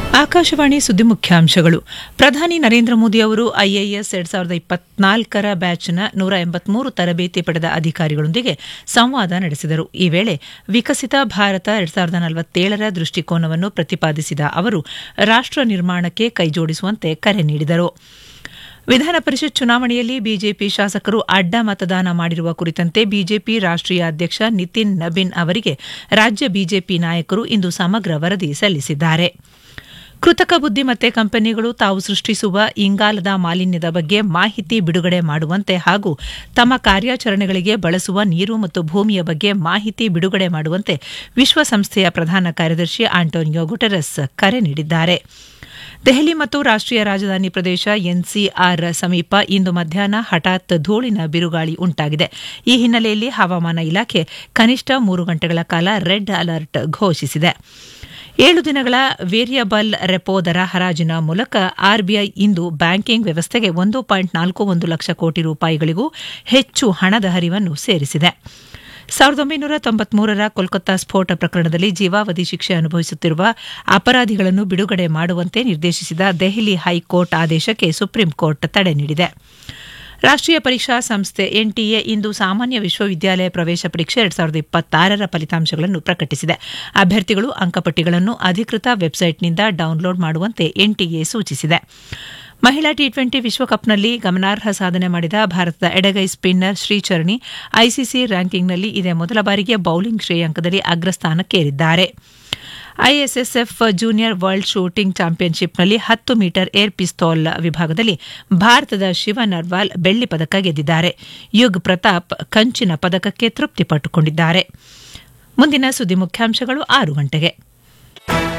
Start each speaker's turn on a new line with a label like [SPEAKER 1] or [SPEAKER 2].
[SPEAKER 1] ಆಕಾಶವಾಣಿ ಸುದ್ದಿ ಮುಖ್ಯಾಂಶಗಳು ಪ್ರಧಾನಿ ನರೇಂದ್ರ ಮೋದಿ ಅವರು ಐಎಎಸ್ ಎರಡ್ ಸಾವಿರದ ಇಪ್ಪತ್ನಾಲ್ಕರ ಬ್ಯಾಚ್ನ ನೂರ ಎಂಬತ್ಮೂರು ತರಬೇತಿ ಪಡೆದ ಅಧಿಕಾರಿಗಳೊಂದಿಗೆ ಸಂವಾದ ನಡೆಸಿದರು ಈ ವೇಳೆ ವಿಕಸಿತ ಭಾರತ ಎರಡ್ ಸಾವಿರದ ನಲವತ್ತೇಳರ ದೃಷ್ಟಿಕೋನವನ್ನು ಪ್ರತಿಪಾದಿಸಿದ ಅವರು ರಾಷ್ಟ್ರ ನಿರ್ಮಾಣಕ್ಕೆ ಕೈಜೋಡಿಸುವಂತೆ ಕರೆ ನೀಡಿದರು ವಿಧಾನ ಪರಿಷತ್ ಚುನಾವಣೆಯಲ್ಲಿ ಬಿಜೆಪಿ ಶಾಸಕರು ಅಡ್ಡ ಮತದಾನ ಮಾಡಿರುವ ಕುರಿತಂತೆ ಬಿಜೆಪಿ ರಾಷ್ಟ್ರೀಯ ಅಧ್ಯಕ್ಷ ನಿತಿನ್ ನಬಿನ್ ಅವರಿಗೆ ರಾಜ್ಯ ಬಿಜೆಪಿ ನಾಯಕರು ಇಂದು ಸಮಗ್ರ ವರದಿ ಸಲ್ಲಿಸಿದ್ದಾರೆ ಕೃತಕ ಬುದ್ದಿಮತ್ತೆ ಕಂಪನಿಗಳು ತಾವು ಸೃಷ್ಟಿಸುವ ಇಂಗಾಲದ ಮಾಲಿನ್ಯದ ಬಗ್ಗೆ ಮಾಹಿತಿ ಬಿಡುಗಡೆ ಮಾಡುವಂತೆ ಹಾಗೂ ತಮ್ಮ ಕಾರ್ಯಾಚರಣೆಗಳಿಗೆ ಬಳಸುವ ನೀರು ಮತ್ತು ಭೂಮಿಯ ಬಗ್ಗೆ ಮಾಹಿತಿ ಬಿಡುಗಡೆ ಮಾಡುವಂತೆ ವಿಶ್ವಸಂಸ್ಥೆಯ ಪ್ರಧಾನ ಕಾರ್ಯದರ್ಶಿ ಆಂಟೋನಿಯೋ ಗುಟೆರಸ್ ಕರೆ ನೀಡಿದ್ದಾರೆ ದೆಹಲಿ ಮತ್ತು ರಾಷ್ಟ್ರೀಯ ರಾಜಧಾನಿ ಪ್ರದೇಶ ಎನ್ಸಿಆರ್ ಸಮೀಪ ಇಂದು ಮಧ್ಯಾಹ್ನ ಹಠಾತ್ ಧೂಳಿನ ಬಿರುಗಾಳಿ ಉಂಟಾಗಿದೆ ಈ ಹಿನ್ನೆಲೆಯಲ್ಲಿ ಹವಾಮಾನ ಇಲಾಖೆ ಕನಿಷ್ಠ ಮೂರು ಗಂಟೆಗಳ ಕಾಲ ರೆಡ್ ಅಲರ್ಟ್ ಘೋಷಿಸಿದೆ ಏಳು ದಿನಗಳ ವೇರಿಯಬಲ್ ರೆಪೋ ದರ ಹರಾಜಿನ ಮೂಲಕ ಆರ್ಬಿಐ ಇಂದು ಬ್ಯಾಂಕಿಂಗ್ ವ್ಯವಸ್ಥೆಗೆ ಒಂದು ಪಾಯಿಂಟ್ ನಾಲ್ಕು ಒಂದು ಲಕ್ಷ ಕೋಟಿ ರೂಪಾಯಿಗಳಿಗೂ ಹೆಚ್ಚು ಹಣದ ಹರಿವನ್ನು ಸೇರಿಸಿದೆ ಸಾವಿರದ ಒಂಬೈನೂರ ತೊಂಬತ್ಮೂರರ ಕೋಲ್ಕತ್ತಾ ಸ್ಫೋಟ ಪ್ರಕರಣದಲ್ಲಿ ಜೀವಾವಧಿ ಶಿಕ್ಷೆ ಅನುಭವಿಸುತ್ತಿರುವ ಅಪರಾಧಿಗಳನ್ನು ಬಿಡುಗಡೆ ಮಾಡುವಂತೆ ನಿರ್ದೇಶಿಸಿದ ದೆಹಲಿ ಹೈಕೋರ್ಟ್ ಆದೇಶಕ್ಕೆ ಸುಪ್ರೀಂ ಕೋರ್ಟ್ ತಡೆ ನೀಡಿದೆ ರಾಷ್ಟ್ರೀಯ ಪರೀಕ್ಷಾ ಸಂಸ್ಥೆ ಎನ್ಟಿಎ ಇಂದು ಸಾಮಾನ್ಯ ವಿಶ್ವವಿದ್ಯಾಲಯ ಪ್ರವೇಶ ಪರೀಕ್ಷೆ ಎರಡ್ ಸಾವಿರದ ಇಪ್ಪತ್ತಾರರ ಫಲಿತಾಂಶಗಳನ್ನು ಪ್ರಕಟಿಸಿದೆ ಅಭ್ಯರ್ಥಿಗಳು ಅಂಕಪಟ್ಟಿಗಳನ್ನು ಅಧಿಕೃತ ವೆಬ್ಸೈಟ್ನಿಂದ ಡೌನ್ಲೋಡ್ ಮಾಡುವಂತೆ ಎನ್ಟಿಎ ಸೂಚಿಸಿದೆ ಮಹಿಳಾ ಟಿ ಟ್ವೆಂಟಿ ವಿಶ್ವಕಪ್ನಲ್ಲಿ ಗಮನಾರ್ಹ ಸಾಧನೆ ಮಾಡಿದ ಭಾರತದ ಎಡಗೈ ಸ್ಪಿನ್ನರ್ ಶ್ರೀಚರಣಿ ಐಸಿಸಿ ರ್ಯಾಂಕಿಂಗ್ನಲ್ಲಿ ಇದೇ ಮೊದಲ ಬಾರಿಗೆ ಬೌಲಿಂಗ್ ಶ್ರೇಯಾಂಕದಲ್ಲಿ ಅಗ್ರಸ್ಥಾನಕ್ಕೇರಿದ್ದಾರೆ ಐಎಸ್ಎಸ್ಎಫ್ ಜೂನಿಯರ್ ವರ್ಲ್ಡ್ ಶೂಟಿಂಗ್ ಚಾಂಪಿಯನ್ಶಿಪ್ನಲ್ಲಿ ಹತ್ತು ಮೀಟರ್ ಏರ್ ಪಿಸ್ತೂಲ್ ವಿಭಾಗದಲ್ಲಿ ಭಾರತದ ಶಿವ ನರ್ವಾಲ್ ಬೆಳ್ಳಿ ಪದಕ ಗೆದ್ದಿದ್ದಾರೆ ಯುಗ್ ಪ್ರತಾಪ್ ಕಂಚಿನ ಪದಕಕ್ಕೆ ತೃಪ್ತಿಪಟ್ಟುಕೊಂಡಿದ್ದಾರೆ ಮುಂದಿನ ಸುದ್ದಿ ಮುಖ್ಯಾಂಶಗಳು ಆರು ಗಂಟೆಗೆ